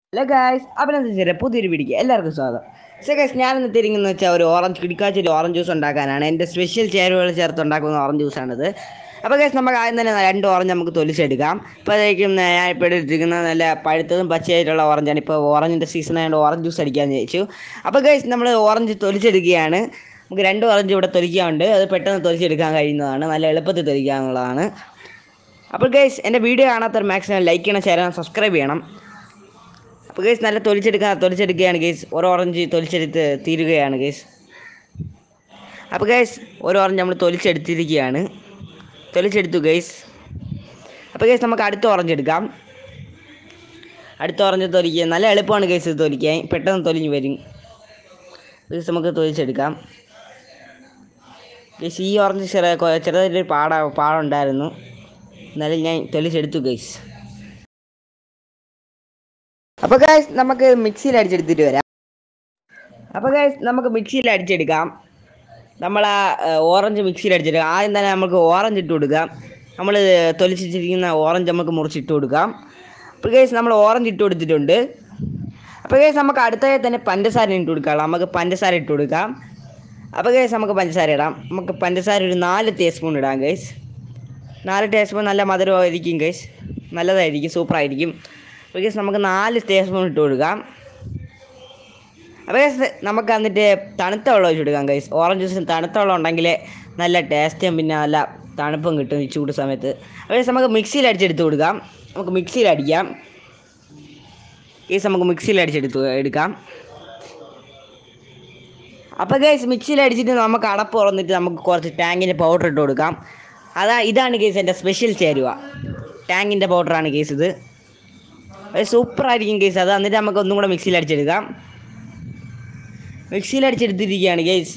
hello guys അഭിനന്ദിച്ചേരെ പുതിയൊരു പിടിക്കുക എല്ലാവർക്കും സ്വാഗതം സോ ഗൈസ് ഞാനിന്ന് തിരിങ്ങുന്ന വെച്ചാൽ ഒരു ഓറഞ്ച് കിടിക്കാച്ചൊരു ഓറഞ്ച് ജ്യൂസ് ഉണ്ടാക്കാനാണ് എൻ്റെ സ്പെഷ്യൽ ചേരുവകൾ ചേർത്ത് ഉണ്ടാക്കുന്ന ഓറഞ്ച് ജ്യൂസാണിത് അപ്പോൾ ഗൈസ് നമുക്ക് ആദ്യം തന്നെ രണ്ട് ഓറഞ്ച് നമുക്ക് തൊലിച്ചെടുക്കാം അപ്പോഴേക്കും ഞാൻ ഇപ്പോൾ എടുത്തിരിക്കുന്ന നല്ല പഴുത്തതും പച്ചയായിട്ടുള്ള ഓറഞ്ചാണ് ഇപ്പോൾ ഓറഞ്ചിൻ്റെ സീസൺ ആയതുകൊണ്ട് ഓറഞ്ച് ജ്യൂസ് അടിക്കാമെന്ന് ചോദിച്ചു അപ്പോൾ ഗൈസ് നമ്മൾ ഓറഞ്ച് തൊലിച്ചെടുക്കുകയാണ് നമുക്ക് രണ്ട് ഓറഞ്ച് ഇവിടെ തൊലിക്കാനുണ്ട് അത് പെട്ടെന്ന് തൊലിച്ചെടുക്കാൻ കഴിയുന്നതാണ് നല്ല എളുപ്പത്തിൽ തൊലിക്കാനുള്ളതാണ് അപ്പോൾ ഗൈസ് എൻ്റെ വീഡിയോ കാണാത്തവർ മാക്സിമം ലൈക്ക് ചെയ്യണം ഷെയർ ചെയ്യണം സബ്സ്ക്രൈബ് ചെയ്യണം അപ്പോൾ ഗേസ് നല്ല തൊലിച്ചെടുക്കാൻ തൊലിച്ചെടുക്കുകയാണ് ഗേസ് ഒരു ഓറഞ്ച് തൊലിച്ചെടുത്ത് തീരുകയാണ് ഗേസ് അപ്പോൾ ഗേസ് ഒരു ഓറഞ്ച് നമ്മൾ തൊലിച്ചെടുത്തിരിക്കുകയാണ് തൊലിച്ചെടുത്തു ഗേസ് അപ്പോൾ ഗേസ് നമുക്ക് അടുത്ത ഓറഞ്ച് എടുക്കാം അടുത്ത ഓറഞ്ച് തൊലിക്കുക നല്ല എളുപ്പമാണ് ഗേസ് ഇത് തൊലിക്കാൻ പെട്ടെന്ന് തൊലിഞ്ഞ് വരും ഗേസ് നമുക്ക് തൊലിച്ചെടുക്കാം ഗേസ് ഈ ഓറഞ്ച് ചെറിയ ചെറുതായിട്ടൊരു പാട പാടുണ്ടായിരുന്നു എന്നാലും ഞാൻ തൊലിച്ചെടുത്തു ഗേസ് അപ്പോൾ ഗൈസ് നമുക്ക് മിക്സിയിൽ അടിച്ചെടുത്തിട്ട് വരാം അപ്പോൾ ഗൈസ് നമുക്ക് മിക്സിയിൽ അടിച്ചെടുക്കാം നമ്മൾ ആ ഓറഞ്ച് മിക്സിയിൽ അടിച്ചെടുക്കാം ആദ്യം തന്നെ നമുക്ക് ഓറഞ്ച് ഇട്ട് കൊടുക്കാം നമ്മൾ തൊലിച്ചിരിക്കുന്ന ഓറഞ്ച് നമുക്ക് മുറിച്ചിട്ട് കൊടുക്കാം അപ്പോൾ ഗൈസ് നമ്മൾ ഓറഞ്ച് ഇട്ട് കൊടുത്തിട്ടുണ്ട് അപ്പോൾ ഗൈസ് നമുക്ക് അടുത്തായി തന്നെ പഞ്ചസാര ഇട്ട് കൊടുക്കാം നമുക്ക് പഞ്ചസാര ഇട്ട് കൊടുക്കാം അപ്പോൾ ഗൈസ് നമുക്ക് പഞ്ചസാര ഇടാം നമുക്ക് പഞ്ചസാര ഒരു നാല് ടീസ്പൂൺ ഇടാം ഗൈസ് നാല് ടീസ്പൂൺ നല്ല മധുരമായിരിക്കും ഗൈസ് നല്ലതായിരിക്കും സൂപ്പറായിരിക്കും അപ്പോൾ ഗൈസ് നമുക്ക് നാല് ടീസ്പൂൺ ഇട്ട് കൊടുക്കാം അപ്പോൾ ഗൈസ് നമുക്ക് എന്നിട്ട് തണുത്ത വെള്ളം ഒഴിച്ച് കൊടുക്കാം ഗൈസ് ഓറഞ്ച് ജ്യൂസിന് തണുത്ത വെള്ളം ഉണ്ടെങ്കിൽ നല്ല ടേസ്റ്റും പിന്നെ നല്ല തണുപ്പും കിട്ടും ഈ ചൂട് സമയത്ത് അപ്പോൾ ഗൈസ് നമുക്ക് മിക്സിയിൽ അടിച്ചെടുത്ത് കൊടുക്കാം നമുക്ക് മിക്സിയിൽ അടിക്കാം ഗൈസ് നമുക്ക് മിക്സിയിൽ അടിച്ചെടുത്ത് എടുക്കാം അപ്പോൾ ഗൈസ് മിക്സിയിൽ അടിച്ചിട്ട് നമുക്ക് അടപ്പ് തുറന്നിട്ട് നമുക്ക് കുറച്ച് ടാങ്കിൻ്റെ പൗഡർ ഇട്ട് കൊടുക്കാം അതാ ഇതാണ് കേസ് എൻ്റെ സ്പെഷ്യൽ ചേരുവ ടാങ്കിൻ്റെ പൗഡറാണ് കേസ് ഇത് അത് സൂപ്പറായിരിക്കും കേസ് അത് എന്നിട്ട് നമുക്ക് ഒന്നും കൂടെ മിക്സിയിൽ അടിച്ചെടുക്കാം മിക്സിയിൽ അടിച്ചെടുത്തിരിക്കുകയാണ് ഗേസ്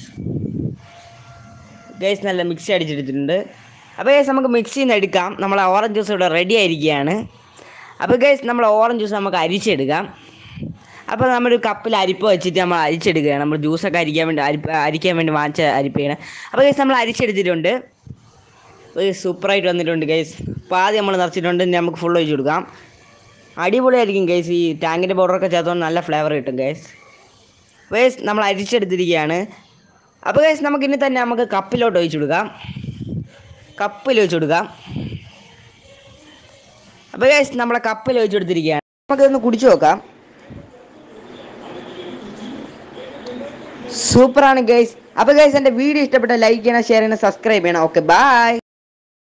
ഗേസ് നല്ല മിക്സി അടിച്ചെടുത്തിട്ടുണ്ട് അപ്പോൾ ഗേസ് നമുക്ക് മിക്സിയിൽ നിന്ന് എടുക്കാം നമ്മൾ ഓറഞ്ച് ജ്യൂസ് ഇവിടെ റെഡി ആയിരിക്കുകയാണ് അപ്പോൾ ഗേസ് നമ്മൾ ഓറഞ്ച് ജ്യൂസ് നമുക്ക് അരിച്ചെടുക്കാം അപ്പോൾ നമ്മൾ കപ്പിൽ അരിപ്പ് വെച്ചിട്ട് നമ്മൾ അരിച്ചെടുക്കുകയാണ് നമ്മൾ ജ്യൂസൊക്കെ അരിക്കാൻ വേണ്ടി അരിപ്പ് അരിക്കാൻ വേണ്ടി വാങ്ങിച്ച അരിപ്പയാണ് അപ്പോൾ ഗേസ് നമ്മൾ അരിച്ചെടുത്തിട്ടുണ്ട് സൂപ്പറായിട്ട് വന്നിട്ടുണ്ട് ഗൈസ് അപ്പോൾ ആദ്യം നമ്മൾ നിറച്ചിട്ടുണ്ട് ഇനി നമുക്ക് ഫുൾ ഒഴിച്ച് കൊടുക്കാം അടിപൊളിയായിരിക്കും ഗൈസ് ഈ ടാങ്കിൻ്റെ പൗഡറൊക്കെ ചേർത്തുകൊണ്ട് നല്ല ഫ്ലേവർ കിട്ടും ഗൈസ് ഗൈസ് നമ്മൾ അരിച്ചെടുത്തിരിക്കുകയാണ് അപ്പോൾ ഗൈസ് നമുക്ക് ഇനി തന്നെ നമുക്ക് കപ്പിലോട്ട് ഒഴിച്ചു കൊടുക്കാം കപ്പിൽ ഒഴിച്ചു കൊടുക്കാം അപ്പോൾ ഗൈസ് നമ്മളെ കപ്പിൽ ഒഴിച്ചു കൊടുത്തിരിക്കുകയാണ് നമുക്കിതൊന്ന് കുടിച്ചു നോക്കാം സൂപ്പറാണ് ഗൈസ് അപ്പോൾ ഗൈസ് എൻ്റെ വീഡിയോ ഇഷ്ടപ്പെട്ട ലൈക്ക് ചെയ്യണം ഷെയർ ചെയ്യണം സബ്സ്ക്രൈബ് ചെയ്യണം ഓക്കെ ബൈ